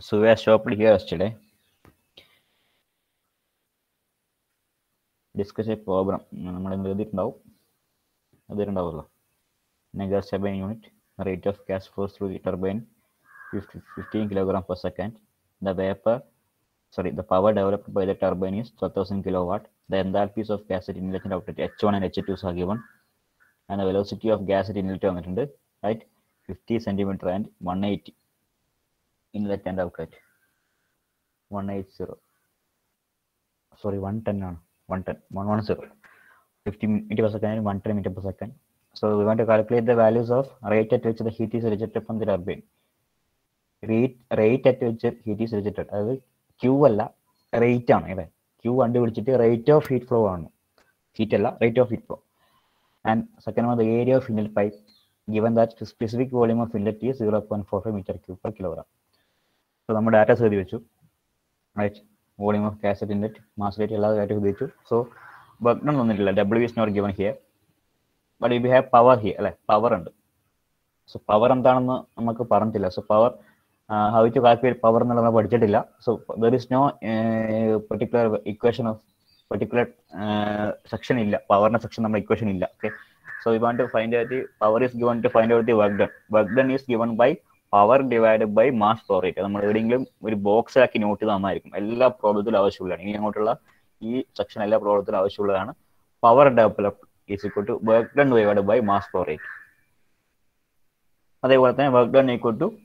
So we are stopped here yesterday. Discuss a problem. നമ്മൾ എന്ത് എഴുതിയിട്ടുണ്ടാവും എഴുതിയിട്ടുണ്ടാവുമല്ലോ gas turbine unit rate of gas flows through the turbine 50 15 kilogram per second the vapor sorry the power developed by the turbine is 12000 kilowatt the enthalpies of gas at inlet and outlet h1 and h2 are given and the velocity of gas at inlet വന്നിട്ടുണ്ട് right 50 centimeter and 180 inlet and outlet 180 sorry 110 ആണ് 110 110 50 meter per second and 110 meter per second so we want to calculate the values of rate at which the heat is rejected from the turbine rate rate at which heat is rejected അതായത് Q അല്ല rate ആണ് അല്ലേ Q കണ്ടുപിടിച്ചിട്ട് rate of heat flow ആണ് heat അല്ല rate of heat flow and second one the area of inlet pipe given that the specific volume of inlet is 0.45 meter cube per kilogram. So നമ്മൾ datas എഴുതി വെച്ചു right volume of gas at inlet mass rate എല്ലാ data എഴുതി വെച്ചു so work done തന്നിട്ടില്ല W is not given here but we have power here അല്ലെ power ഉണ്ട് so power എന്താണെന്ന് നമുക്ക് പറഞ്ഞിട്ടില്ല so power how to calculate power എന്നുള്ളത് നമ്മൾ പഠിച്ചിട്ടില്ല so there is no particular equation of particular section ഇല്ല പവറിന്റെ സെക്ഷൻ നമ്മുടെ ഇക്വേഷൻ ഇല്ല okay So we want to find out the power is given to find out the work done. Work done is given by power divide by mass flow rate നമ്മൾ എവിടെയെങ്കിലും ഒരു box ആക്കി not ചെയ്ത് നന്നായിരിക്കും എല്ലാ പ്രോബ്ലത്തിലും ആവശ്യമുള്ളതാണ് ഇനി അങ്ങോട്ടുള്ള ഈ സെക്ഷൻ എല്ലാ പ്രോബ്ലത്തിലും ആവശ്യമുള്ളതാണ് power develop is equal to work done divide by mass flow rate അതേപോലെ തന്നെ വർക്ക് ഡൺ ഈക്വൽ ടു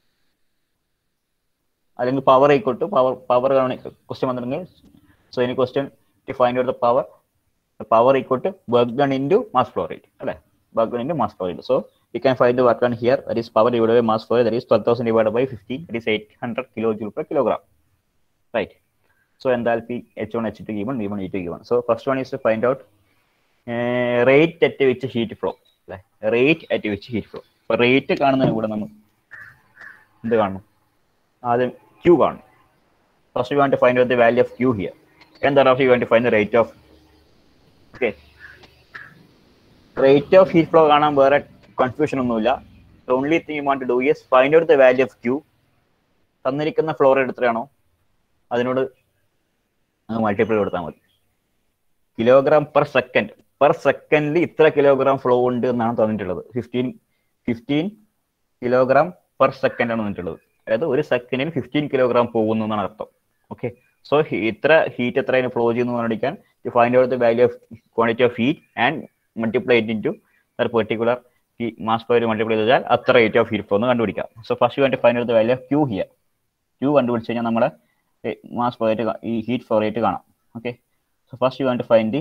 അല്ലെങ്കിൽ power equal to power power question വന്നിട്ടുണ്ടെങ്കിൽ സോ ഇനി question to find out the power power equal to work done into mass flow rate. Right? Work done into mass flow rate. So we can find the work done here. That is power divided by mass flow rate. That is 12,000 divided by 50. That is 800 kilojoule per kilogram. Right. So enthalpy H1, H2 given, V1, E2 given. So first one is to find out uh, rate at which heat flow. Right? Rate at which heat flow. അപ്പോൾ rate കാണുന്നതിന് കൂടെ നമ്മൾ എന്ത് കാണണം ആദ്യം Q കാണണം first you want to find out the value of Q here and there of you want to find the rate of okay rate of heat flow കാണാൻ വേറെ കൺഫ്യൂഷൻ ഒന്നുമില്ല only thing want to do yes find out the value of Q തന്നിരിക്കുന്ന flow എടുത്തിട്ടാണോ അതിനോട് multiple കൊടുത്താൽ മതി kilogram per second per സെക്കൻഡിൽ ഇത്ര കിലോഗ്രാം ഫ്ലോ ഉണ്ട് എന്നാണ് തന്നിട്ടുള്ളത് fifteen fifteen kilogram per second ആണ് തന്നിട്ടുള്ളത് അതായത് ഒരു സെക്കൻഡിൽ ഫിഫ്റ്റീൻ കിലോഗ്രാം പോകുന്നു എന്നാണ് അർത്ഥം ഓക്കെ സോ ഇത്ര ഹീറ്റ് എത്രയാണ് ഫ്ലോ ചെയ്യുന്നു കണ്ടുപിടിക്കാൻ to find out the value of quantity of heat and multiply it into that particular heat mass per multiply ചെയ്താൽ അത്ര റേറ്റ് ഓഫ് ഹീറ്റ് ഫ്ലോ എന്ന് കണ്ടുപിടിക്കാം സോ ഫസ്റ്റ് വേണ്ടി find out the value of Q here Q കണ്ടുപിടിച്ച് കഴിഞ്ഞാൽ നമ്മുടെ mass flow rate ഈ heat flow rate കാണാം okay so first you want to find the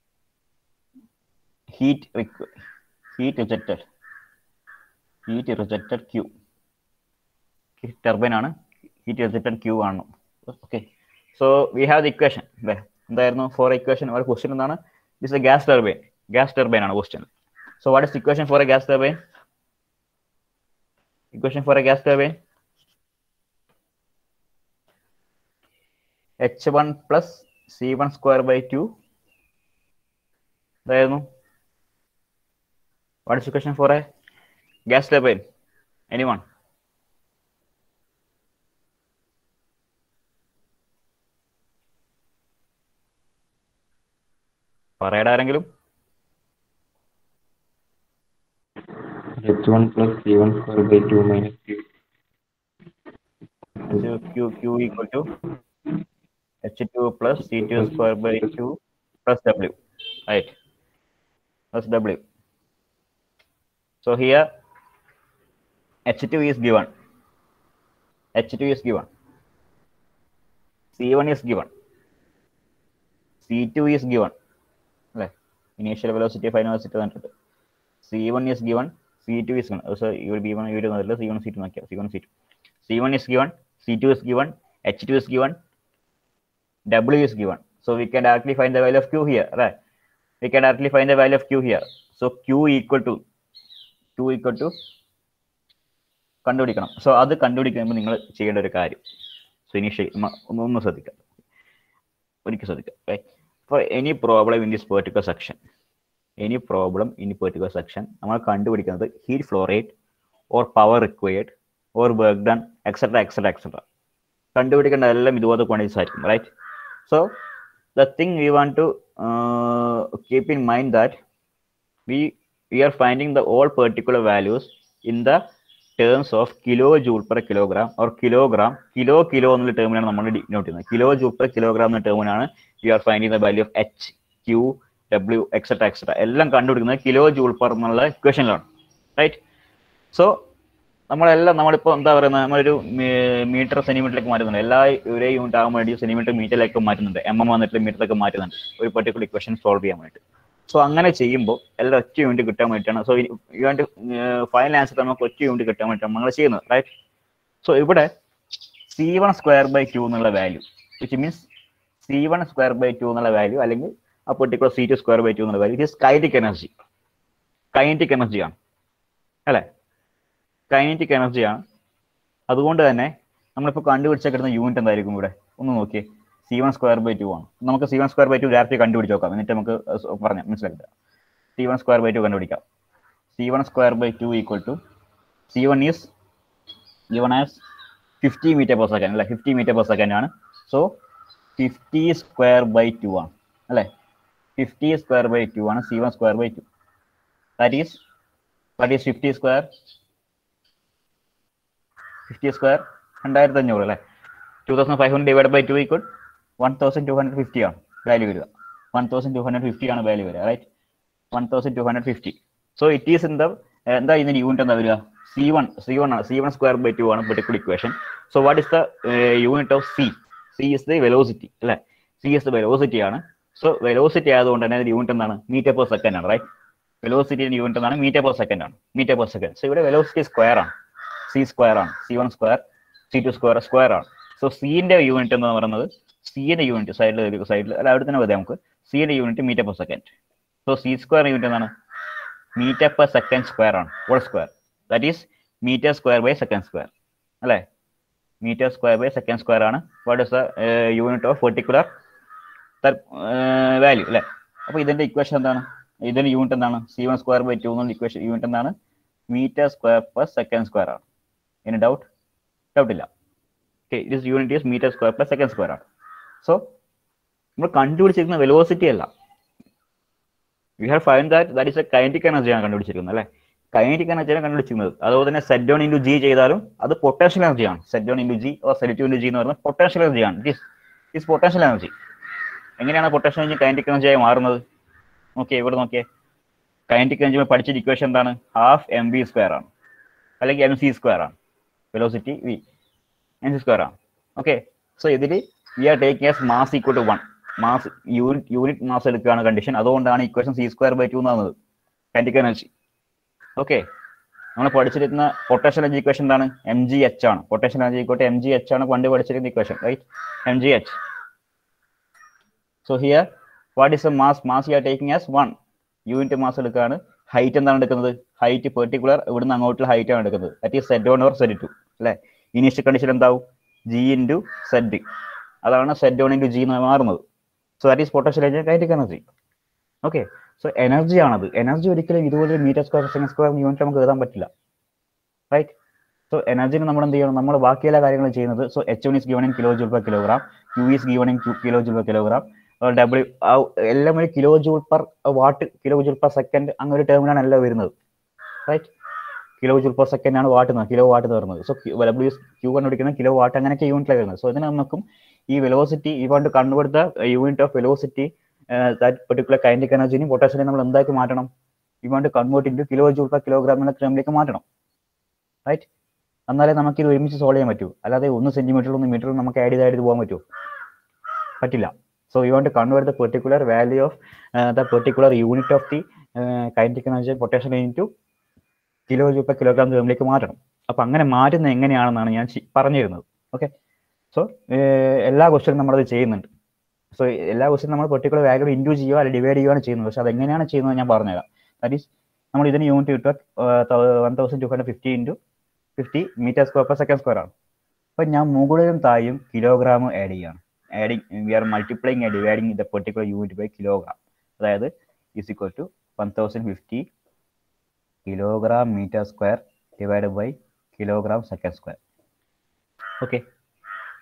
heat heat rejected heat rejected Q turbine ആണ് heat rejected Q കാണണം okay so we have the equation അല്ലേ എന്തായിരുന്നു for equation ഒരു question എന്താണ് this a gas turbine gas turbine ആണ് question so what is equation for a gas turbine equation for a gas turbine H one plus C one square by two എന്തായിരുന്നു what is equation for a gas turbine any one പറയടാ ആരെങ്കിലും h1 plus c1 square by 2 minus q. q q equal to h2 plus c2 square by 2 plus w right plus w so here h2 is given h2 is given c1 is given c2 is given അല്ലേ initial velocity final velocity തന്നിട്ടുണ്ട് C one is given C two is given so ഇവിടെ B one ഇവിടെ വന്നില്ല C one C two നോക്കിയാൽ C one C two C one is given C two is given H two is given W is given so we can directly find the value of Q here അല്ലേ we can directly find the value of Q here so Q equal to Q equal to കണ്ടുപിടിക്കണം so അത് കണ്ടുപിടിക്കുമ്പോൾ നിങ്ങൾ ചെയ്യേണ്ട ഒരു കാര്യം so initial ഒന്ന് ഒന്ന് ശ്രദ്ധിക്കാം ഒരിക്കൽ ശ്രദ്ധിക്കാം right for any problem in this particular section any problem in particular section നമ്മൾ കണ്ടുപിടിക്കുന്നത് heat flow rate or power required or work done etcetera etcetera etcetera കണ്ടുപിടിക്കേണ്ട എല്ലാം ഇതുപോലത്തെ ക്വാണ്ടിറ്റീസ് ആയിരിക്കും right so the thing we want to keep in mind that we we are finding the all particular values in the terms of kilojoule per kilogram or kilogram kilo kilo എന്നുള്ള ടേമിനാണ് നമ്മൾ denote ചെയ്യുന്നത് kilo joule per kilogram എന്ന ടേമിനാണ് we are finding the value of H Q W etcetera etcetera എല്ലാം കണ്ടുപിടിക്കുന്നത് kilo joule per എന്നുള്ള ഇക്വേഷനിലാണ് right so നമ്മളെല്ലാം നമ്മളിപ്പോൾ എന്താ പറയുന്നത് നമ്മളൊരു മീറ്റർ സെന്റിമീറ്ററിലേക്ക് മാറ്റുന്നുണ്ട് എല്ലാ ഒരേ യൂണിറ്റ് ആകാൻ വേണ്ടി സെന്റിമീറ്റർ മീറ്ററിലേക്ക് മാറ്റുന്നുണ്ട് എം എം വന്നിട്ട് മീറ്ററിലേക്ക് മാറ്റുന്നുണ്ട് ഒരു പെർട്ടിക്കുലർ ഇക്വേഷൻ സോൾവ് ചെയ്യാൻ വേണ്ടി സോ അങ്ങനെ ചെയ്യുമ്പോൾ എല്ലാം ഒറ്റ യൂണിറ്റ് കിട്ടാൻ വേണ്ടിയിട്ടാണ് സോ യൂണിറ്റ് ഫൈനൽ ആൻസർ നമുക്ക് ഒറ്റ യൂണിറ്റ് കിട്ടാൻ വേണ്ടിയിട്ടാണ് നമ്മൾ ചെയ്യുന്നത് റൈറ്റ് സോ ഇവിടെ C one square by two എന്നുള്ള value which means C one square by two എന്നുള്ള വാല്യൂ അല്ലെങ്കിൽ ആ particular C two square by two എന്നുള്ള value it is kinetic energy kinetic എനർജിയാണ് അല്ലേ കൈനറ്റിക് എനർജിയാണ് അതുകൊണ്ട് തന്നെ നമ്മളിപ്പോൾ കണ്ടുപിടിച്ചാൽ കിട്ടുന്ന യൂണിറ്റ് എന്തായിരിക്കും ഇവിടെ ഒന്ന് നോക്കിയേ C one square by two ആണ് നമുക്ക് C one square by two direct കണ്ടുപിടിച്ച് നോക്കാം എന്നിട്ട് നമുക്ക് പറഞ്ഞ മനസ്സിലാക്കില്ല C one square by two കണ്ടുപിടിക്കാം C one square by two equal to C one is given as fifty metre per second അല്ലെ ഫിഫ്റ്റി മീറ്റർ പെർ സെക്കൻഡ് ആണ് so fifty square by two ആണ് അല്ലേ ഫിഫ്റ്റി സ്ക്വയർ ബൈ ടു ആണ് C one square by two that is that is fifty square fifty square രണ്ടായിരത്തി അഞ്ഞൂറ് അല്ലേ two thousand five hundred divide by two equal one thousand two hundred fifty ആണ് value വരിക one thousand two hundred fifty ആണ് value വരിക right one thousand two hundred fifty so it is in the എന്താ ഇതിന്റെ unit എന്താ വരിക C one C one ആണ് C one square by two ആണ് particular equation so what is the unit of C C is the velocity അല്ലെ C is the velocity ആണ് so velocity ആയതുകൊണ്ട് തന്നെ അതിന്റെ യൂണിറ്റ് എന്താണ് മീറ്റർ പെർ സെക്കൻഡ് ആണ് right വെലോസിറ്റിന്റെ യൂണിറ്റ് എന്താണ് മീറ്റർ പെർ സെക്കൻഡ് ആണ് മീറ്റർ പെർ സെക്കൻഡ് സോ ഇവിടെ വെലോസിറ്റി സ്ക്വയർ ആണ് സി സ്ക്വയർ ആണ് C one square C two square square ആണ് സോ സിന്റെ യൂണിറ്റ് എന്ന് പറയുന്നത് സിന്റെ യൂണിറ്റ് സൈഡിൽ സൈഡിൽ അല്ല അവിടെ തന്നെ മതി നമുക്ക് സിന്റെ unit meter per second so C square unit എന്താണ് മീറ്റർ പെർ സെക്കൻഡ് സ്ക്വയർ ആണ് whole square that is meter square by second square അല്ലേ meter square by second square ആണ് what is the unit of particular value അല്ലേ അപ്പോൾ ഇതിന്റെ equation എന്താണ് ഇതിന്റെ unit എന്താണ് C one square by two എന്നുള്ള ഇക്വേഷൻ യൂണിറ്റ് എന്താണ് meter square per second square ആണ് എനി ഡൗട്ട് ഡൗട്ട് ഇല്ല okay it is unit is meter square plus second square ആണ് സോ നമ്മൾ കണ്ടുപിടിച്ചിരിക്കുന്ന വെലോസിറ്റി അല്ല we have find that that is a kinetic എനർജിയാണ് കണ്ടുപിടിച്ചിരിക്കുന്നത് അല്ലേ കൈനറ്റിക് എനർജിയാണ് കണ്ടുപിടിച്ചിരുന്നത് അതുപോലെ തന്നെ സെറ്റ് ഡോൺ ഇൻറ്റു ജി ചെയ്താലും അത് പൊട്ടൻഷ്യൽ എനർജിയാണ് set down into G or set two into G എന്ന് പറയുന്നത് പൊട്ടൻഷ്യൽ എനർജിയാണ് it is is potential energy എങ്ങനെയാണ് പൊട്ടൻഷ്യൽ എനർജി കൈനറ്റിക് എനർജിയായി മാറുന്നത് നോക്കിയേ ഇവിടെ നോക്കിയേ കൈനറ്റിക് എനർജി പഠിച്ച ഇക്വേഷൻ എന്താണ് ഹാഫ് എം ബി സ്ക്വയർ ആണ് അല്ലെങ്കിൽ എം സി സ്ക്വയർ ആണ് velocity V M C square ആണ് ഓക്കെ സോ ഇതിൽ we are taking as mass equal to one mass unit unit mass എടുക്കുകയാണ് കണ്ടീഷൻ അതുകൊണ്ടാണ് equation C square by two എന്നാകുന്നത് kinetic energy okay നമ്മൾ പഠിച്ചിരിക്കുന്ന potential energy equation എന്താണ് M G H ആണ് potential energy ഇക്കോട്ടെ M G H ആണ് പണ്ട് പഠിച്ചിരിക്കുന്ന equation right M G H so here what is a mass mass you are taking as one unit mass എടുക്കുകയാണ് height എന്താണ് എടുക്കുന്നത് height particular ഇവിടുന്ന് അങ്ങോട്ടുള്ള ഹൈറ്റ് ആണ് എടുക്കുന്നത് that is set one or set two അല്ലേ ഇനീഷ്യൽ കണ്ടീഷൻ എന്താവും G into set അതാണ് സെറ്റ് വൺ ഇൻറ്റു ജി എന്ന് മാറുന്നത് so that is potential energy kinetic energy okay so energy ആണത് എനർജി ഒരിക്കലും ഇതുപോലെ meter square second square unit നമുക്ക് എഴുതാൻ പറ്റില്ല റൈറ്റ് സോ എനർജിന് നമ്മൾ എന്ത് ചെയ്യണം നമ്മൾ ബാക്കി എല്ലാ കാര്യങ്ങളും ചെയ്യുന്നത് so H one is given in kilo joule per kilogram U is given in kilo joule per kilogram W എല്ലാം ഒരു kilo joule per watt kilo joule per second അങ്ങനെ ഒരു ടേമിലാണ് എല്ലാം വരുന്നത് right kilo joule per second ആണ് watt kilo watt എന്ന് പറയുന്നത് സോ ഡബ്ല്യു ക്യൂ കണ്ടുപിടിക്കുന്ന കിലോ വാട്ട് അങ്ങനെയൊക്കെ യൂണിറ്റിലാണ് വരുന്നത് സോ ഇതിന് നമുക്കും ഈ വെലോസിറ്റി ഈ പണ്ട് കണ്ടുപിടുത്ത unit of velocity that particular kinetic എനർജിനെ പൊട്ടാസിനെ നമ്മൾ എന്താക്കി മാറ്റണം ഈ want convert into kilo joule per kilogram എന്ന ക്രമിലേക്ക് മാറ്റണം റൈറ്റ് എന്നാലേ നമുക്ക് ഇത് ഒരുമിച്ച് സോൾവ് ചെയ്യാൻ പറ്റൂ അല്ലാതെ ഒന്ന് സെന്റിമീറ്ററിൽ ഒന്ന് മീറ്ററിൽ നമുക്ക് ആഡ് ചെയ്ത് ആഡ് ചെയ്ത് പോകാൻ പറ്റുമോ പറ്റില്ല so you want convert the particular value of the particular unit of the kinetic energy പൊട്ടാസിയം into kilo joule per kilogram ക്രമിലേക്ക് മാറ്റണം അപ്പൊ അങ്ങനെ മാറ്റുന്നത് എങ്ങനെയാണെന്നാണ് ഞാൻ പറഞ്ഞു തരുന്നത് ഓക്കെ സോ എല്ലാ ക്വസ്റ്റ്യനും നമ്മളത് ചെയ്യുന്നുണ്ട് സോ എല്ലാ ക്വസ്റ്റ്യനും നമ്മൾ പെർട്ടിക്കുലർ വാല്യൂ ഇൻറ്റു ചെയ്യുക അല്ലെങ്കിൽ ഡിവൈഡ് ചെയ്യുകയാണ് ചെയ്യുന്നത് പക്ഷെ അത് എങ്ങനെയാണ് ചെയ്യുന്നത് ഞാൻ പറഞ്ഞുതരാം ദാറ്റ് ഈസ് നമ്മൾ ഇതിന് യൂണിറ്റ് കിട്ടുക one thousand two hundred fifty into fifty meter square per second square ആണ് അപ്പോൾ ഞാൻ മുകളിലും തായും കിലോഗ്രാം ആഡ് ചെയ്യുകയാണ് adding we are multiplying and dividing the particular unit by kilogram അതായത് is equal to one thousand fifty kilogram meter square divide by kilogram second square okay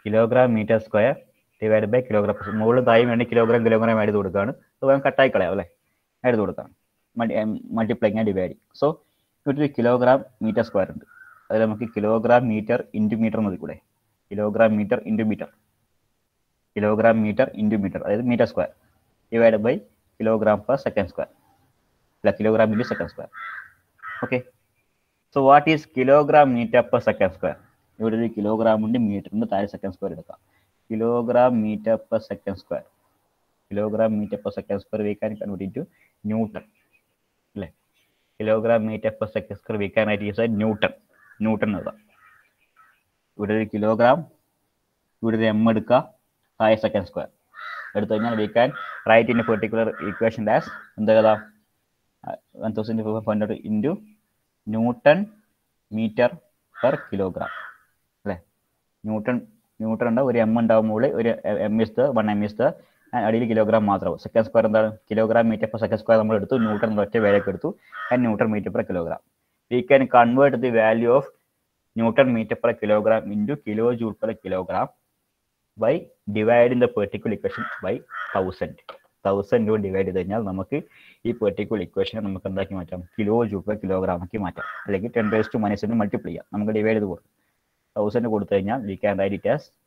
kilogram meter square divide by kilogram മുകളിൽ തായും വേണ്ടി kilogram kilogram add ചെയ്ത് കൊടുക്കുകയാണ് അത് വേഗം കട്ടായി കളയാം അല്ലേ ആഡ് ചെയ്ത് കൊടുക്കാം മൾട്ടിപ്ലൈങ് ആൻഡ് ഡിവൈഡിങ് സോ ഇവിടെ ഒരു കിലോഗ്രാം മീറ്റർ സ്ക്വയർ ഉണ്ട് അതിൽ നമുക്ക് കിലോഗ്രാം മീറ്റർ ഇൻറ്റു മീറ്റർ മതി കൂടെ kilogram meter into meter kilogram meter into meter അതായത് meter square divide by kilogram per second square അല്ല kilogram into second square okay so what is kilogram meter per second square ഇവിടെ ഒരു kilogram ഉണ്ട് മീറ്ററിൻ്റെ താഴെ second square എടുക്കാം kilogram meter per second square kilogram meter per second square we can convert to newton അല്ലേ kilogram meter per second square we can ആയിട്ട് use newton newton എഴുതാം ഇവിടെ ഒരു കിലോഗ്രാം ഇവിടെ ഒരു എം എടുക്കുക താഴെ സെക്കൻഡ് സ്ക്വയർ എടുത്തു കഴിഞ്ഞാൽ we can write in a particular equation does എന്താ കഥ one thousand five hundred into newton meter per kilogram അല്ലേ ന്യൂട്ടൺ ന്യൂട്ടൺ ഉണ്ടാവും ഒരു എം ഉണ്ടാവും മുകളിൽ ഒരു M is the one M is the അടിയിൽ കിലോഗ്രാം മാത്രമാവും സെക്കൻഡ് സ്ക്വയർ എന്താണ് kilogram meter per second square നമ്മൾ എടുത്തു ന്യൂട്ടൺ ഒറ്റ വേലൊക്കെ എടുത്തു and newton meter per kilogram we can convert the value of newton meter per kilogram into kilo joule per kilogram by dividing the particular equation by thousand thousand കൊണ്ട് divide ചെയ്ത് കഴിഞ്ഞാൽ നമുക്ക് ഈ പെർട്ടിക്കുലർ ഇക്വേഷനെ നമുക്ക് എന്താക്കി മാറ്റാം കിലോ ജൂൾ പെർ കിലോഗ്രാം ആക്കി മാറ്റാം അല്ലെങ്കിൽ ten raise to minus multiply ചെയ്യാം നമുക്ക് ഡിവൈഡ് ചെയ്ത് കൊടുക്കും തൗസൻഡ് കൊടുത്തു കഴിഞ്ഞാൽ we can write it as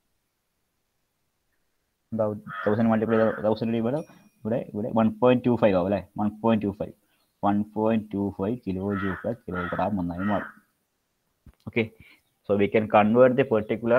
thousand multiply thousand divide ഇവിടെ ഇവിടെ വൺ പോയിന്റ് ടു ഫൈവ് ആവും അല്ലേ one point two five one point two five kilo joule per kilogram ഒന്നായി മാറും okay so we can convert the particular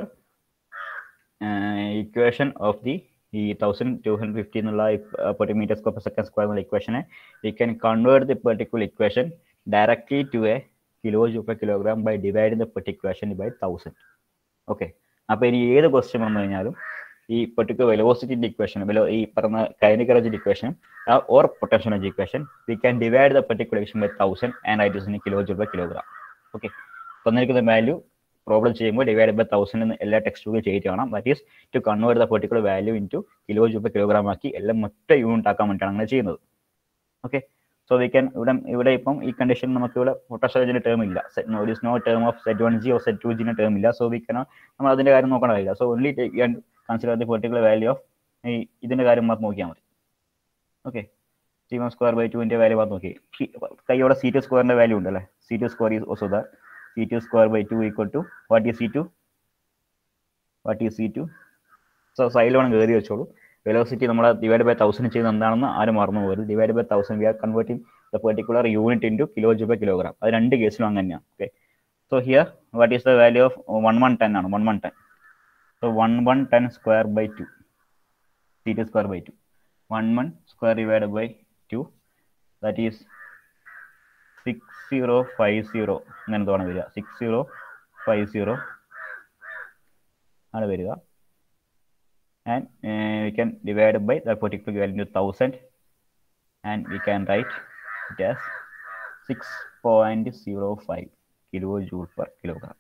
equation of the ഈ thousand two hundred fifty എന്നുള്ള പെർട്ടി metre square per second square എന്നുള്ള ഇക്വേഷനെ we can convert the particular equation directly to a kilo joule per kilogram by divide the particular equation by thousand okay അപ്പോൾ ഇനി ഏത് question വന്നു കഴിഞ്ഞാലും ഈ പെർട്ടിക്കുലർ വെലോസിറ്റിന്റെ ഇക്വേഷൻ ഈ പറഞ്ഞ kinetic energy equation or potential energy equation we can divide the particular equation by thousand and it is in kilo joule by kilogram okay തന്നിരിക്കുന്ന value problem ചെയ്യുമ്പോൾ ഡിവൈഡ് ബൈ തൗസൻഡ് എന്ന് എല്ലാ text ബുക്കിൽ ചെയ്തിട്ട് വേണം that is to convert the particular value into kilo joule by kilogram ആക്കി എല്ലാം ഒറ്റ യൂണിറ്റ് ആക്കാൻ വേണ്ടിയിട്ടാണ് അങ്ങനെ ചെയ്യുന്നത് ഓക്കെ സോ വി ക്യാൻ ഇവിടെ ഇവിടെ ഇപ്പം ഈ കണ്ടീഷൻ നമുക്ക് ഇവിടെ പൊട്ടൻഷ്യൽ ടേം ഇല്ല ഒരു no term of z one g or set two ജിന്റെ ടേം ഇല്ല സോ വി കനോ നമ്മൾ അതിന്റെ കാര്യം നോക്കണ കാര്യമില്ല so only consider the particular value of ഈ ഇതിന്റെ കാര്യം മാത്രം നോക്കിയാൽ മതി okay c one square by ടുവിന്റെ വാല്യൂ മാത്രം നോക്കി കൈയോടെ സി ടു സ്ക്വയറിന്റെ വാല്യൂ ഉണ്ടല്ലേ c two square is also the c two square by two equal to what is c two what is c two so സൈഡിൽ വേണം കയറി വെച്ചോളൂ വെലോസിറ്റി നമ്മൾ ഡിവൈഡ് ബൈ തൗസൻഡ് ചെയ്യുന്നത് എന്താണെന്ന് ആരും മറന്നു പോകരുത് divide by thousand we are converting the particular unit into kilo joule by kilogram അത് രണ്ട് കേസിലും അങ്ങനെ തന്നെയാണ് okay so here what is the value of one one ten ആണ് one one ten so one one ten square by two c two square by two one one square divide by two that is six zero five zero അങ്ങനെ തോണ വരിക six zero five zero ആണ് വരിക and uh, we can divide by that particular value into thousand and we can write it as 6.05 kilojoule per kilogram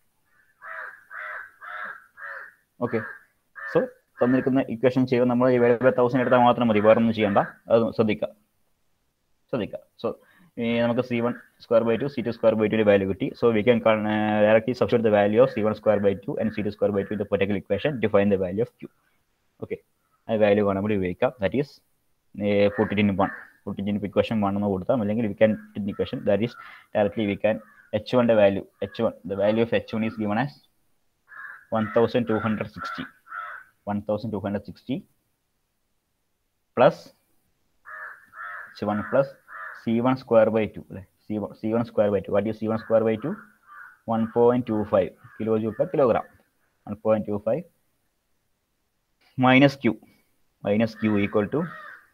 okay so തന്നിരിക്കുന്ന equation ചെയ്യുമ്പോൾ നമ്മൾ divide by thousand എടുത്താൽ മാത്രം മതി വേറെ ഒന്നും ചെയ്യണ്ട അത് ശ്രദ്ധിക്കുക ശ്രദ്ധിക്കുക സോ നമുക്ക് C one square by two c two square by ടുവിന്റെ വാല്യൂ കിട്ടി so we can directly substitute the value of c one square by two and c two square by two the particular equation define the value of q okay ആ value വേണം കൂടി ഉപയോഗിക്കാം that is put it in one put it in equation one എന്ന് കൊടുത്താൽ അല്ലെങ്കിൽ we can in equation that is directly we can H വണ്ടെ value h one the value of h one is given as one thousand two hundred sixty one thousand two hundred sixty plus h one plus C one square by two അല്ലേ c one C one square by two what is c one square by two one point two five kilo joule per kilogram one point two five minus q minus q equal to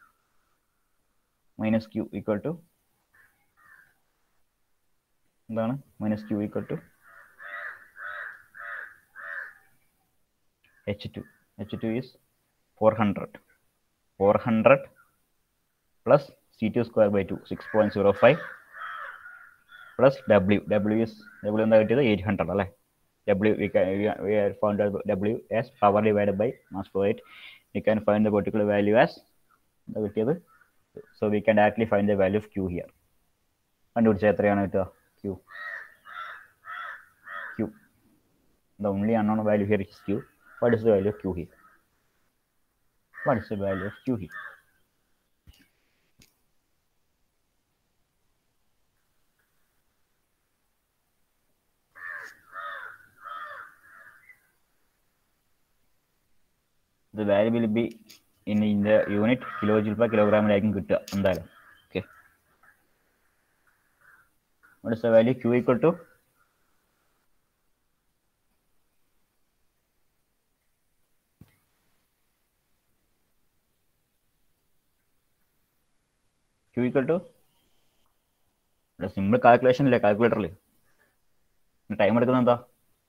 minus q equal to എന്താണ് minus Q equal to H two H two is four hundred four hundred plus C two square by to six point zero five plus W W is W എന്താ കിട്ടിയത് eight hundred അല്ലേ W we can we, are- we are found out W as power divided by mass flow rate. We can find the particular value as എന്താ കിട്ടിയത് so we can directly find the value of Q here. കണ്ടുപിടിച്ചാൽ എത്രയാണ് കിട്ടുക Q. Q. The only unknown value here is Q. what is the value of q here what is the value of q here the value will be in in the unit kilojoule per കിലോഗ്രാമിലായിരിക്കും കിട്ടുക എന്തായാലും okay what is the value q equal to q equal to simple calculation ഇല്ലേ കാൽക്കുലേറ്ററിൽ time എടുക്കുന്നത് എന്താ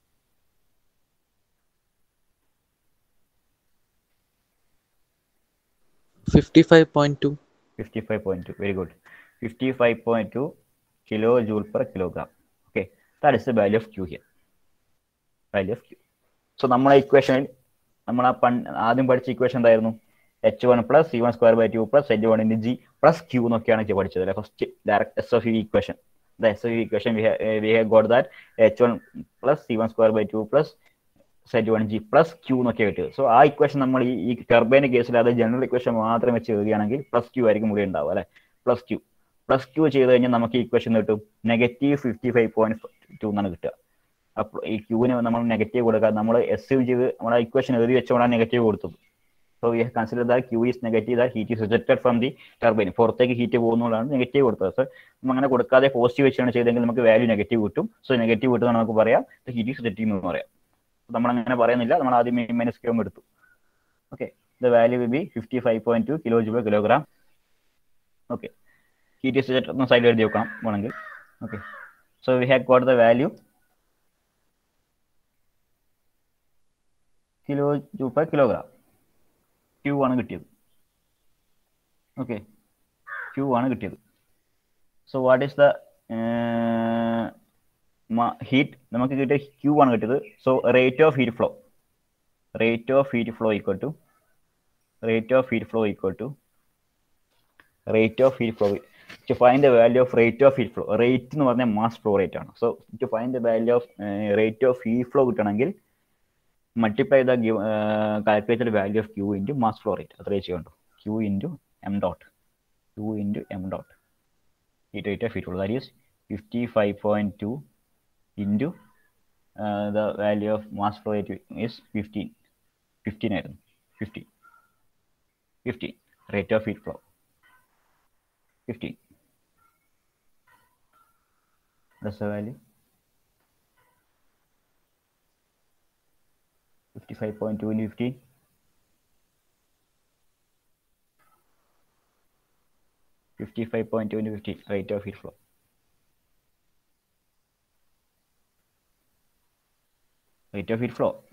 Fifty-five point two. 55.2 very good 55.2 kilojoule per kilogram okay that is the value of q here value of q so നമ്മളെ ഇക്വേഷനിൽ നമ്മൾ ആ പൺ ആദ്യം പഠിച്ച ഇക്വേഷൻ എന്തായിരുന്നു h one plus C one square by two plus h one into g plus q എന്നൊക്കെയാണ് പഠിച്ചത് അല്ലെ first direct s of equation the s of equation we have got that h one plus C one square by two plus z one g plus q എന്നൊക്കെ കിട്ടിയത് so ആ equation നമ്മൾ ഈ ഈ ടർബൈൻ്റെ കേസിൽ അത് ജനറൽ ഇക്വേഷൻ മാത്രം വെച്ച് എഴുതുകയാണെങ്കിൽ പ്ലസ് ക്യൂ ആയിരിക്കും ഇവിടെ ഉണ്ടാവുക അല്ലെ പ്ലസ് ക്യൂ പ്ലസ് ക്യൂ ചെയ്ത് കഴിഞ്ഞാൽ നമുക്ക് ഈ ഇക്വേഷൻ കിട്ടും negative fifty five point two എന്നാണ് കിട്ടുക അപ്പോൾ ഈ ക്യൂവിന് നമ്മൾ നെഗറ്റീവ് കൊടുക്കാതെ നമ്മൾ എസ് ചെയ്ത് നമ്മൾ ഇക്വേഷൻ എഴുതി വെച്ചുകൊണ്ടാണ് നെഗറ്റീവ് കൊടുത്തത് so we consider that q is negative that heat is rejected from the turbine പുറത്തേക്ക് ഹീറ്റ് പോകുന്നതുകൊണ്ടാണ് നെഗറ്റീവ് കൊടുത്തത് സോ നമ്മൾ അങ്ങനെ കൊടുക്കാതെ പോസിറ്റീവ് വെച്ചാണ് ചെയ്തെങ്കിൽ നമുക്ക് വാല്യൂ നെഗറ്റീവ് കിട്ടും സോ നെഗറ്റീവ് കിട്ടുന്ന നമുക്ക് പറയാം ഹീറ്റ് ഈസ് റിജക്റ്റീവ് എന്ന് പറയാം നമ്മൾ അങ്ങനെ പറയുന്നില്ല നമ്മൾ ആദ്യം മൈനസ് ക്യൂം എടുത്തു okay the value will be fifty five point two kilo joule kilogram okay heat is rejected ഒന്ന് സൈഡിൽ എഴുതി വെക്കണം വേണമെങ്കിൽ okay so we have got the value kilo joule per kilogram q ആണ് കിട്ടിയത് ഓക്കെ ക്യൂ ആണ് കിട്ടിയത് so what is the heat നമുക്ക് കിട്ടിയ ക്യൂ ആണ് കിട്ടിയത് so rate of heat flow rate of heat flow equal to rate of heat flow equal to rate of heat flow to find the value of rate of heat flow rate എന്ന് പറഞ്ഞാൽ mass flow rate ആണ് so to find the value of rate of heat flow കിട്ടണമെങ്കിൽ multiply the calculated value of q into mass flow rate അത്രേ ചെയ്യണ്ടു q into M dot q into M dot heat rate of heat flow that is fifty five point two into uh, the value of mass flow rate is 15 15 ആയിരുന്നു 50 15 rate of heat flow 15 that's the value 55.2 into 15 55.2 into 15 rate of heat flow rate of heat flow.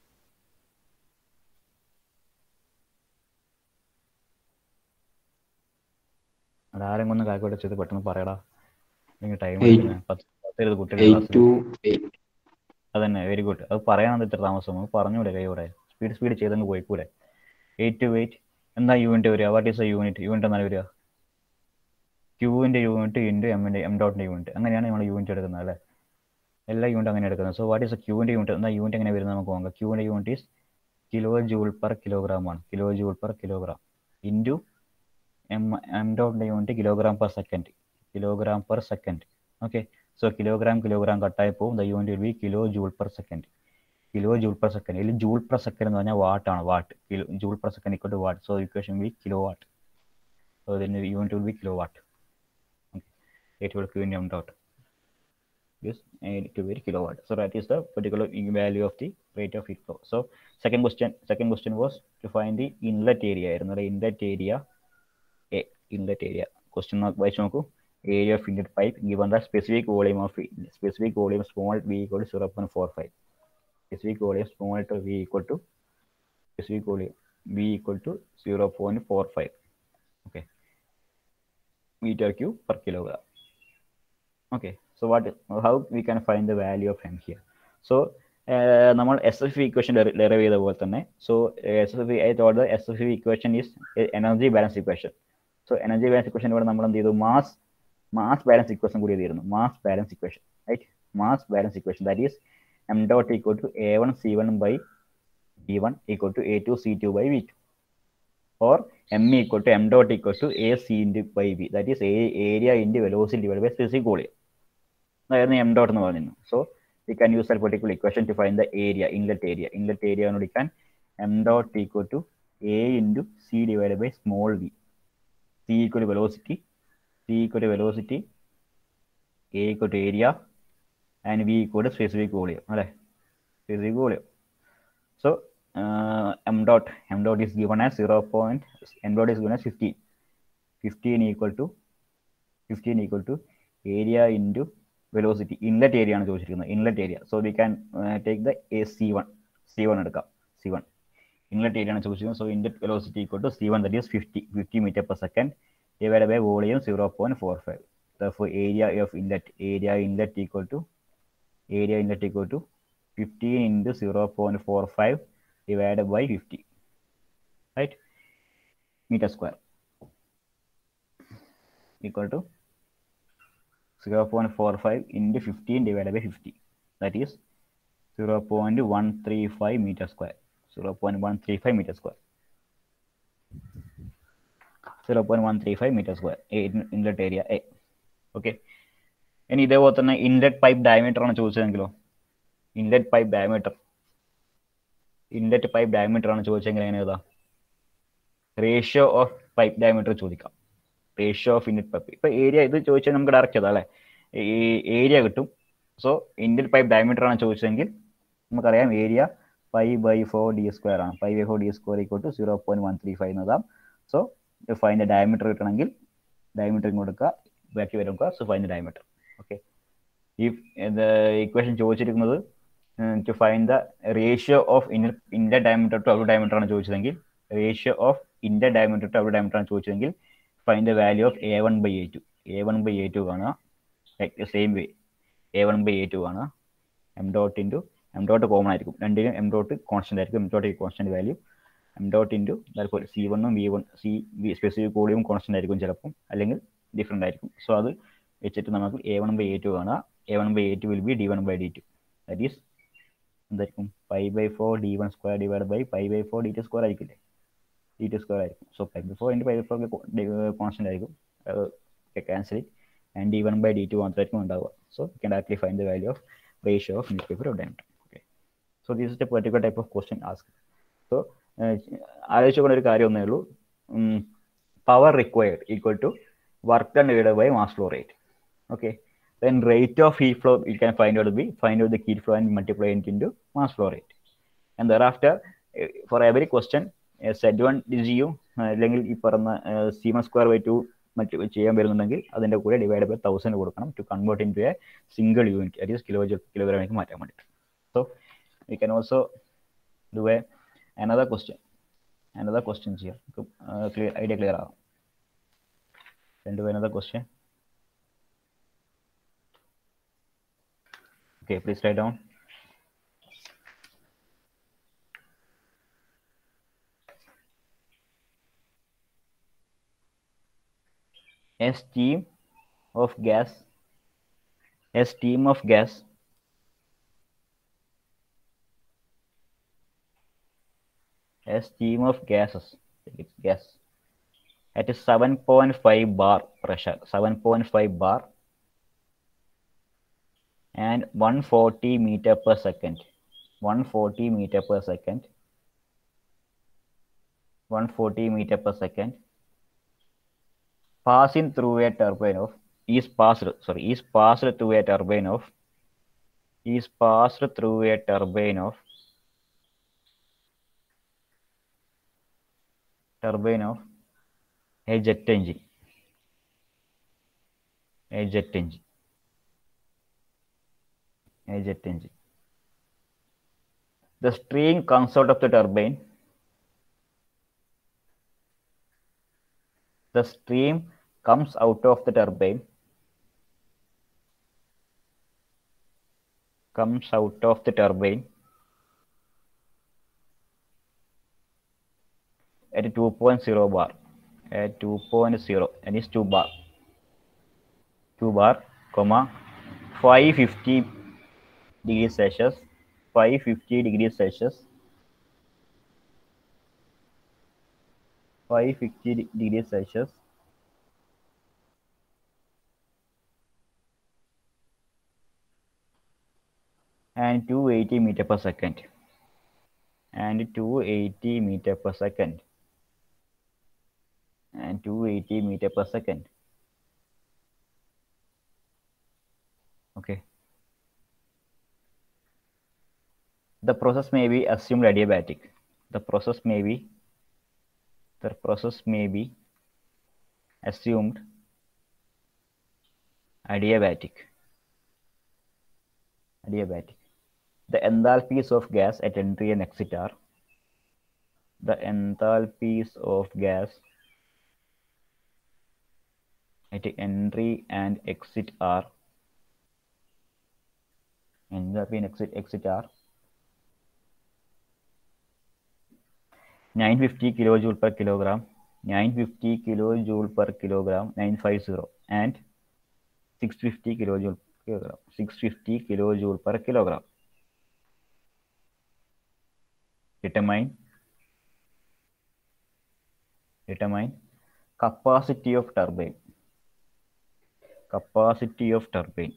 അതാരെങ്കിലും ഒന്ന് calculate ചെയ്ത് പെട്ടെന്ന് പറയടാ നിങ്ങൾ time Eight. പത്ത് പത്തിരുപത് കുട്ടികൾ eight ക്ലാസ്സിൽ to eight. അതന്നെ വെരി ഗുഡ് അത് പറയാൻ ഇത്ര താമസം നമുക്ക് പറഞ്ഞൂടെ കൈയോടെ സ്പീഡ് സ്പീഡ് ചെയ്തങ്ങ് പോയിക്കൂടെ എയ്റ്റ് ടു എയ്റ്റ് എന്താ യൂണിറ്റ് വരിക what is a unit unit എന്താണ് വരിക ക്യൂവിൻ്റെ യൂണിറ്റ് ഇൻറ്റു എമ്മിൻ്റെ എം ഡോട്ടിൻ്റെ യൂണിറ്റ് അങ്ങനെയാണ് നമ്മൾ യൂണിറ്റ് എടുക്കുന്നത് അല്ലേ എല്ലാ യൂണിറ്റ് അങ്ങനെ എടുക്കുന്നത് സോ വാട്ട് ഈസ് എ ക്യൂവിൻ്റെ യൂണിറ്റ് എന്താ യൂണിറ്റ് എങ്ങനെ വരുന്നത് നമുക്ക് നോക്കാം ക്യൂവിൻ്റെ unit is kilo joule per kilogram ആണ് kilo joule per kilogram into m m ഡോട്ടിൻ്റെ unit kilogram per second kilogram per second okay so kilogram kilogram കട്ടായി പോകും the unit will be kilo joule per second kilo joule per second ഇതിൽ joule per second എന്ന് പറഞ്ഞാൽ വാട്ടാണ് watt kilo joule per second equal to watt so equation be kilo watt so ഇതിൻ്റെ unit will be kilo watt it will q in m dot is uh, to be kilowatt so that is the particular i- value of the rate of heat flow so second question second question was to find the inlet area ആയിരുന്നു അല്ലെ inlet area a inlet area question വായിച്ചു നോക്കൂ area of inlet pipe given the specific volume of specific volume small v equal to 0.45 specific volume small to v equal to specific volume v equal to 0.45 okay meter cube per kilogram okay so what how we can find the value of m here so uh, നമ്മൾ s f equation derive ചെയ്ത പോലെ തന്നെ so s f I thought s f equation is energy balance equation so energy balance equation ഇവിടെ നമ്മൾ എന്ത് ചെയ്തു mass mass balance equation കൂടി എഴുതിയിരുന്നു mass balance equation right mass balance equation that is m dot equal to a one C one by V1 equal to A2 C2 by V2 or M equal to M dot equal to A C into by V that is a area into velocity divided by specific volume അതായിരുന്നു m dot എന്ന് പറയുന്നത് so we can use the particular equation to find the area inlet area inlet area എന്ന് വിളിക്കാൻ m dot equal to a into c divide by small v c equal velocity c equal velocity a equal to area and v equal specific volume അല്ലേ specific volume so m dot m dot is given as zero point m dot is given as fifteen fifteen equal to fifteen equal to area into velocity inlet area ആണ് ചോദിച്ചിരിക്കുന്നത് inlet area so we can take the a c one C one എടുക്കാം c one inlet area ആണ് ചോദിച്ചിരിക്കുന്നത് so inlet velocity equal to C one that is fifty fifty metre per second divide by volume zero point four five therefore area of inlet area inlet equal to area inlet equal to 15 into 0.45 divided by 50 right meter square equal to 0.45 into 15 divided by 50 that is 0.135 meter square 0.135 meter square 0.135 meter square in- inlet area A okay ഇനി ഇതേപോലെ തന്നെ inlet pipe diameter ആണ് ചോദിച്ചതെങ്കിലോ inlet pipe diameter inlet pipe diameter ആണ് ചോദിച്ചെങ്കിൽ എങ്ങനെ ഏതാ ratio of pipe diameter ചോദിക്കാം റേഷ്യോ ഓഫ് ഇൻലെറ്റ് പൈപ്പ് ഇപ്പൊ ഏരിയ ഇത് ചോദിച്ചാൽ നമുക്ക് ഡയറക്റ്റ് ചെയ്താൽ അല്ലേ ഈ ഏരിയ കിട്ടും സോ ഇൻലെറ്റ് പൈപ്പ് ഡയമീറ്റർ ആണ് ചോദിച്ചതെങ്കിൽ നമുക്കറിയാം area pi by four d square ആണ് pi by four d square equal to zero point one three five എന്നതാം സോ ഫൈൻ്റെ ഡയമീറ്റർ കിട്ടണമെങ്കിൽ ഡയമീറ്റർ കൊടുക്കുക ബാക്കി വരും സോ ഫൈൻ ഡയമീറ്റർ ഓക്കെ ഈ ഇക്വേഷൻ ചോദിച്ചിരിക്കുന്നത് to find the ratio of inlet diameter to out diameter ആണ് ചോദിച്ചതെങ്കിൽ ratio of inlet diameter to out diameter ആണ് ചോദിച്ചതെങ്കിൽ find the value of a one by A two a one by A two കാണുക like same way A one by A two കാണുക M dot into M dot common ആയിരിക്കും രണ്ടിനും M dot constant ആയിരിക്കും M dot constant value M dot into അതുപോലെ C വണ്ണും V one C V specific volume constant ആയിരിക്കും ചിലപ്പം അല്ലെങ്കിൽ different ആയിരിക്കും സോ അത് വെച്ചിട്ട് നമുക്ക് A one by A two കാണുക A one by A two will be D one by D to that is എന്തായിരിക്കും pi by four D one square divide by pi by four D two square ആയിരിക്കില്ലേ D two square ആയിരിക്കും so pi by four into pi by four constant ആയിരിക്കും cancel it and D one by D two മാത്രമായിരിക്കും ഉണ്ടാവുക so you can directly find the value of ratio of news paper of diameter okay so this is a particular type of question ask so ആലോചിച്ചുകൊണ്ട് ഒരു കാര്യം ഒന്നേ ഉള്ളൂ power required equal to work done divided by mass flow rate. Okay. Then rate of heat flow you can find out to be find out the heat flow and multiply it into mass flow rate. And thereafter, eh, for every question, set one ജിയു അല്ലെങ്കിൽ ഈ പറഞ്ഞ C one square by two മറ്റ് ചെയ്യാൻ വരുന്നുണ്ടെങ്കിൽ അതിന്റെ കൂടെ divide by thousand കൊടുക്കണം to convert into a single unit that is kilo കിലോഗ്രാമിലേക്ക് മാറ്റാൻ വേണ്ടിയിട്ട് so we can also do a another question another question ചെയ്യാം ക്ലിയർ ഐഡിയ ക്ലിയർ ആകും Then do another question. Okay, please write down. A stream of gas, a stream of gas a stream of gases, it's gas at a 7.5 bar pressure 7.5 bar and 140 meter per second 140 meter per second 140 meter per second passing through a turbine of is passed sorry is passed through a turbine of is passed through a turbine of turbine of a jet engine a jet engine a jet engine the stream comes out of the turbine the stream comes out of the turbine comes out of the turbine at 2.0 bar at 2.0 and is 2 bar 2 bar comma 550 degrees celsius 550 degrees celsius 550 de- degrees Celsius and 280 meter per second and 280 meter per second and 280 meter per second okay the process may be assumed adiabatic the process may be the process may be assumed adiabatic adiabatic the enthalpies of gas at entry and exit are the enthalpies of gas at entry and exit are enthalpy and exit exit are 950 kilojoule per kilogram 950 kilojoule per kilogram 950 and 650 kilojoule per kilogram 650 kilojoule per kilogram determine determine capacity of turbine capacity of turbine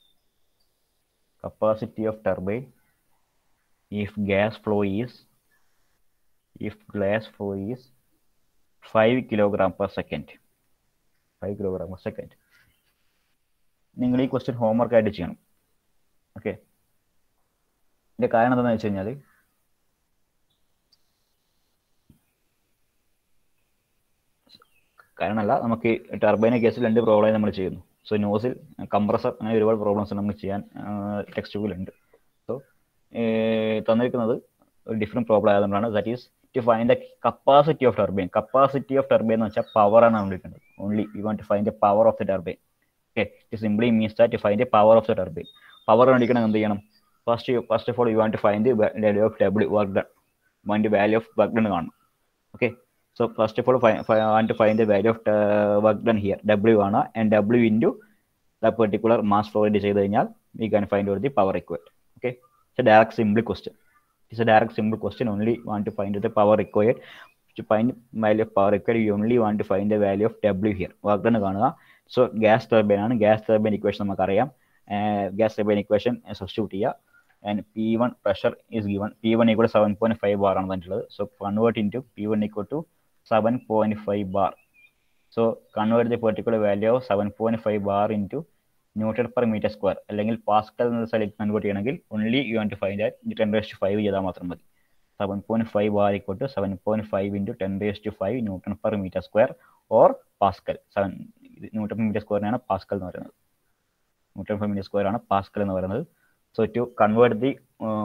capacity of turbine if gas flow is if gas flow is 5 kilogram per second 5 kilogram per second നിങ്ങൾ ഈ question homework ആയിട്ട് ചെയ്യണം okay ഇതിന്റെ കാരണം എന്താണെന്ന് വെച്ച് കഴിഞ്ഞാൽ കാരണമല്ല നമുക്ക് ടർബൈന കേസിൽ രണ്ട് പ്രോബ്ലം നമ്മൾ ചെയ്യുന്നു സോ നോസിൽ കംപ്രസർ അങ്ങനെ ഒരുപാട് പ്രോബ്ലംസ് നമുക്ക് ചെയ്യാൻ ടെക്സ്റ്റ് ബുക്കിലുണ്ട് സോ തന്നിരിക്കുന്നത് ഒരു ഡിഫറെൻറ്റ് പ്രോബ്ലം ആയതുകൊണ്ടാണ് that is to find the capacity of turbine capacity of turbine എന്ന് വെച്ചാൽ പവറാണ് നമ്മൾ വിളിക്കുന്നത് only you want to find the power of the turbine okay it simply means that to find the power of the turbine power കണ്ടിരിക്കണം എന്ത് ചെയ്യണം first first of all you want to find value of W work done want value of work done കാണണം okay so first of all fi- fi- I want to find the value of uh, work done here w ആണ് and w into the particular mass flow rate ചെയ്ത് കഴിഞ്ഞാൽ we can find out the power required okay it's a direct simple question it's a direct simple question only want to find the power required to find value of power required you only want to find the value of w here work done കാണുക so gas turbine ആണ് gas turbine equation നമുക്കറിയാം gas turbine equation substitute ചെയ്യുക and P1 pressure is given. P1 equal to 7.5 bar ആണ് തന്നിട്ടുള്ളത്. So convert into P1 equal to 7.5 bar. So convert the particular value of 7.5 bar into newton per metre square അല്ലെങ്കിൽ pascal എന്ന സ്ഥലത്ത് convert ചെയ്യണമെങ്കിൽ only you want to find that ten raise to five ചെയ്താൽ മാത്രം മതി seven point five bar equal to seven point five into ten raise to five newton per metre square or pascal seven newton per metre സ്ക്വയറിനാണ് pascal എന്ന് പറയുന്നത് newton per metre square ആണ് pascal എന്ന് പറയുന്നത് so to convert the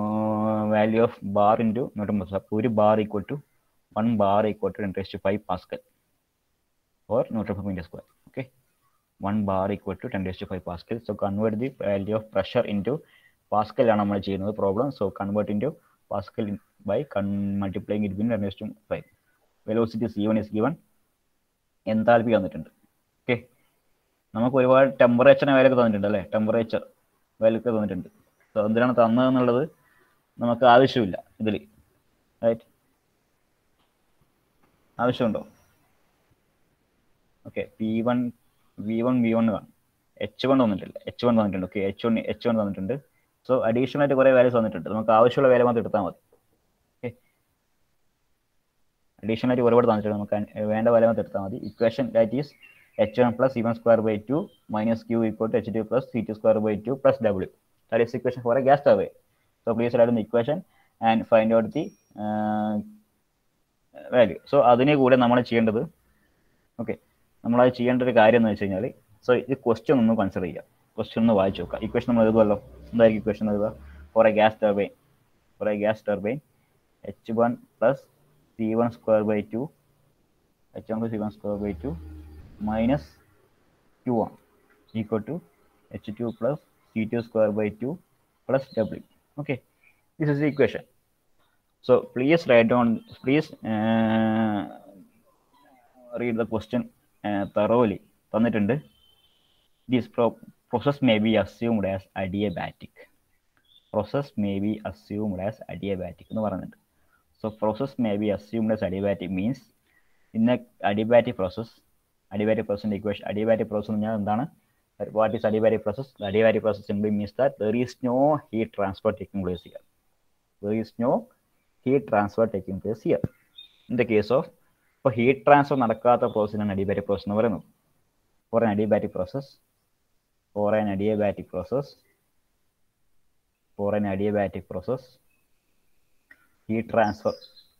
value of bar into newton per അപ്പോൾ ഒരു bar equal to one bar equal to ten raise to five pascal or newton per metre square okay 1 bar equal to 10 raised to 5 Pascal. So convert the value of pressure into Pascal ആണ് നമ്മൾ ചെയ്യുന്നത് problem so convert into pascal by multiplying it been ten to five velocity C one is given enthalpy തന്നിട്ടുണ്ട് okay നമുക്ക് ഒരുപാട് ടെമ്പറേച്ചറിന് വിലയൊക്കെ തന്നിട്ടുണ്ട് അല്ലേ temperature വിലയൊക്കെ തന്നിട്ടുണ്ട് സോ എന്തിനാണ് തന്നതെന്നുള്ളത് നമുക്ക് ആവശ്യമില്ല ഇതിൽ റൈറ്റ് ആവശ്യമുണ്ടോ okay P one V one V one കാണും എച്ച് വൺ തന്നിട്ടില്ല എച്ച് വൺ തന്നിട്ടുണ്ട് okay H one H one തന്നിട്ടുണ്ട് സോ അഡീഷണൽ ആയിട്ട് കുറേ വാല്യൂസ് തന്നിട്ടുണ്ട് നമുക്ക് ആവശ്യമുള്ള വില മാത്രം എടുത്താൽ മതി ഓക്കെ അഡീഷണൽ ആയിട്ട് ഒരുപാട് തന്നിട്ടുണ്ട് നമുക്ക് വേണ്ട വില മാത്രം എടുത്താൽ മതി equation that is H one plus E one square by two minus Q equal to H two plus C two square by two plus W that is equation for a gas turbine so please write the equation and find out the value so അതിനെ കൂടെ നമ്മൾ ചെയ്യേണ്ടത് okay നമ്മളത് ചെയ്യേണ്ട ഒരു കാര്യം എന്ന് വെച്ച് കഴിഞ്ഞാൽ സോ ഇത് ക്വസ്റ്റ്യൻ ഒന്ന് കൺസിഡർ ചെയ്യുക ക്വസ്റ്റ്യൻ ഒന്ന് വായിച്ചു നോക്കുക ഇക്വേഷൻ നമ്മൾ എഴുതുമല്ലോ എന്തായിരിക്കും ഇക്വേഷൻ എഴുതുക for a gas turbine for a gas turbine H one plus C one square by two H one plus C one square by two minus two one equal to H two plus C two square by two plus W okay this is the equation so please write down please uh, read the question uh, thoroughly തന്നിട്ടുണ്ട് this pro- process may be assumed as adiabatic process may be assumed as adiabatic എന്ന് പറയുന്നുണ്ട് so process may be assumed as adiabatic means in a adiabatic process adiabatic പ്രോസസിന്റെ equation adiabatic process എന്ന് പറഞ്ഞാൽ എന്താണ് what is adiabatic process adiabatic process simply means that there is no heat transfer taking place here there is no heat transfer taking place here in the case of ഇപ്പോൾ heat transfer നടക്കാത്ത പ്രോസസ്സിനാണ് adiabatic process എന്ന് പറയുന്നത് for an adiabatic process for an adiabatic process for an adiabatic process heat transfer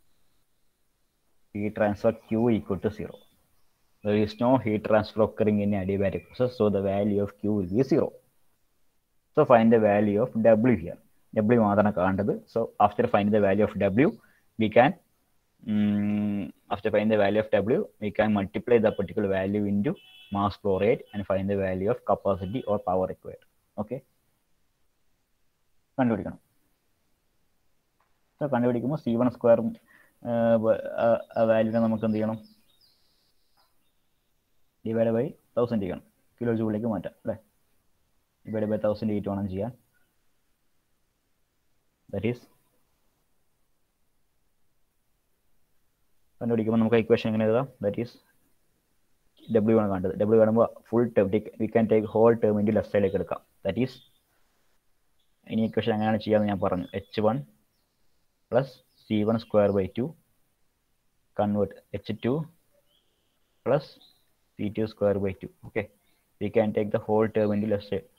heat transfer q equal to 0 there is no heat transfer occurring in adiabatic process so the value of q will be 0 so find the value of w here w മാത്രമാണ് കാണേണ്ടത് so after finding the value of w we can mm, after finding the value of w we can multiply the particular value into mass flow rate and find the value of capacity or power required okay കണ്ടുപിടിക്കണം കണ്ടുപിടിക്കുമ്പോൾ C one സ്ക്വയറും വാല്യൂനെ നമുക്ക് എന്ത് ചെയ്യണം divide by thousand ചെയ്യണം kilo ജൂളിലേക്ക് മാറ്റാം അല്ലേ divide by thousand eight വേണം ചെയ്യാൻ ദറ്റ് ഈസ് കണ്ടുപിടിക്കുമ്പോൾ നമുക്ക് ഇക്വേഷൻ എങ്ങനെ എഴുതാം ദറ്റ് ഈസ് ഡബ്ല്യു ആണ് കണ്ടത് ഡബ്ല്യു കാണുമ്പോൾ full term we can take whole term into left സൈഡിലേക്ക് എടുക്കാം ദറ്റ് ഈസ് ഇനി ഇക്വേഷൻ എങ്ങനെയാണ് ചെയ്യാമെന്ന് ഞാൻ പറഞ്ഞു H one plus c1 square by 2 convert h2 plus c2 square by 2 okay we can take the whole term into let's say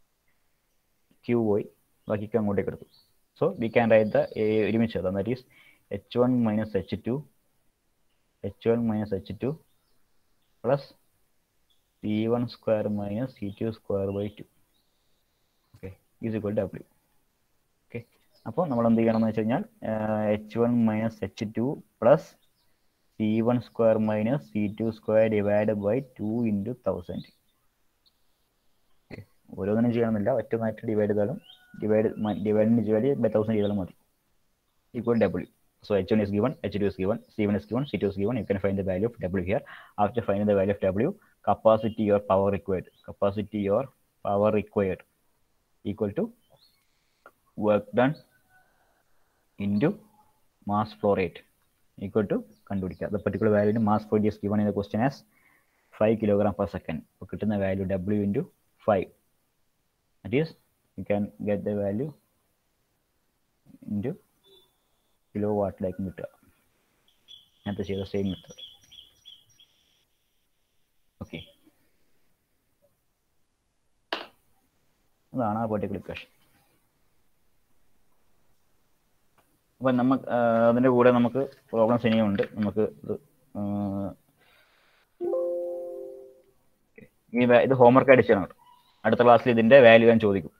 qy ബാക്കിക്ക് അങ്ങോട്ടേക്ക് എടുത്തു so we can write the ഒരുമിച്ച് എഴുതാം that is H one minus H two H one minus H two plus C one square minus C two square by two okay is equal W okay അപ്പോൾ നമ്മൾ എന്ത് ചെയ്യണം എന്ന് വെച്ച് കഴിഞ്ഞാൽ H one minus H two plus C one square minus C two square divide by two into thousand ഓരോന്നിനും ചെയ്യണമെന്നില്ല ഒറ്റമായിട്ട് ഡിവൈഡ് ചെയ്താലും ഡിവൈഡ് ഡിവൈഡിന് ഡിവൈഡ് ബൈ തൗസൻഡ് ചെയ്താലും മതി equal W So H1 is given, H2 is given, C1 is given, C2 is given. You can find the value of W here. After finding the value of W, capacity or power required, capacity or power required equal to work done into mass flow rate equal to കണ്ടുപിടിക്കുക the particular value in mass flow rate is given in the question as 5 kilogram per second അപ്പോൾ കിട്ടുന്ന value w into 5 that is you can get the value into kilo വാട്ടിലേക്കും കിട്ടുക നേരത്തെ ചെയ്ത same method okay അതാണ് ആ particular equation അപ്പം നമുക്ക് അതിൻ്റെ കൂടെ നമുക്ക് പ്രോബ്ലംസ് ഇനിയുണ്ട് നമുക്ക് ഇത് ഈ ഇത് ഹോംവർക്ക് ആയിട്ട് ചെയ്യണം അടുത്ത ക്ലാസ്സിൽ ഇതിൻ്റെ വാല്യൂ ഞാൻ ചോദിക്കും